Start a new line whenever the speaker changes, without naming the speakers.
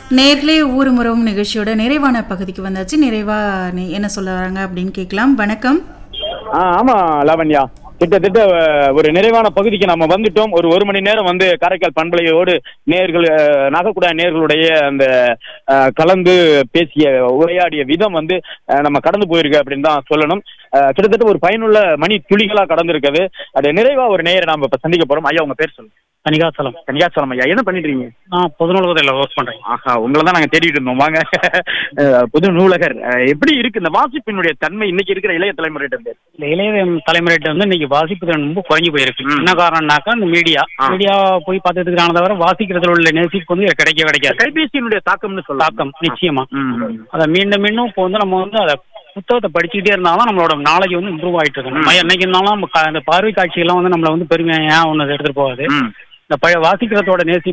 நேர்களே ஊர் முறவும் நிகழ்ச்சியோட நிறைவான பகுதிக்கு வந்தாச்சு நிறைவா நீ- என்ன சொல்ல வராங்க அப்படின்னு கேட்கலாம் வணக்கம்
ஆ ஆமா லாவண்யா கிட்டத்தட்ட அஹ், ஒரு நிறைவான பகுதிக்கு நம்ம வந்துட்டோம் ஒரு ஒரு மணி நேரம் வந்து காரைக்கால் பண்பலையோடு நேர்கள் அஹ், நாகக்குடா நேர்களுடைய அந்த அஹ், கலந்து பேசிய உரையாடிய விதம் வந்து அஹ், நம்ம கடந்து போயிருக்கு அப்படின்னு தான் சொல்லணும் அஹ், கிட்டத்தட்ட ஒரு பயனுள்ள மணி துளிகளா கடந்திருக்குது அது நிறைவா ஒரு நேரை நாம இப்ப சந்திக்க போறோம் ஐயா உங்க பேர் சொல்லுங்க
கனிகாசலம்
கன்னியாசலம் ஐயா என்ன பண்ணிட்டு இருக்கீங்க
நான் பொது நூலகத்தில் ஒர்க் பண்ணுறேன்
ஆஹா உங்களை தான் நாங்க தேடிட்டு இருந்தோம் வாங்க அஹ், புது நூலகர் அஹ், எப்படி இருக்கு இந்த வாசிப்பினுடைய தன்மை இன்னைக்கு இருக்கிற இளைய தலைமுறையிட்ட இருந்து
இந்த இளைய தலைமுறைகிட்ட வந்து இன்னைக்கு வாசிப்பு திறன் ரொம்ப குறைஞ்சு போயிருக்கு
ம்.
என்ன காரணம்னாக்கா இந்த மீடியா
ஆ.
மீடியா போய் பார்த்துக்கிறதான தவிர வாசிக்கிறதுல உள்ள நேசிப்பு வந்து கிடைக்க கிடைக்காது
கைபேசியினுடைய தாக்கம்னு சொல்லலாம்
தாக்கம் நிச்சயமா
ம்.
அதை மீண்டும் மீண்டும் இப்போ வந்து நம்ம வந்து அதை புத்தகத்தை படிச்சுக்கிட்டே இருந்தாலும் நம்மளோட நாலேஜ் வந்து இம்ப்ரூவ் ஆயிட்டு இருக்கு நம்ம என்னைக்கு இருந்தாலும் நம்ம க- அந்த பார்வை காட்சிகள்லாம் வந்து நம்மளை வந்து பெருமையா ஒன்று எடுத்துட்டு போகாது
ம்.
இந்த பழைய வாசிக்கிறதோட நேசிப்பு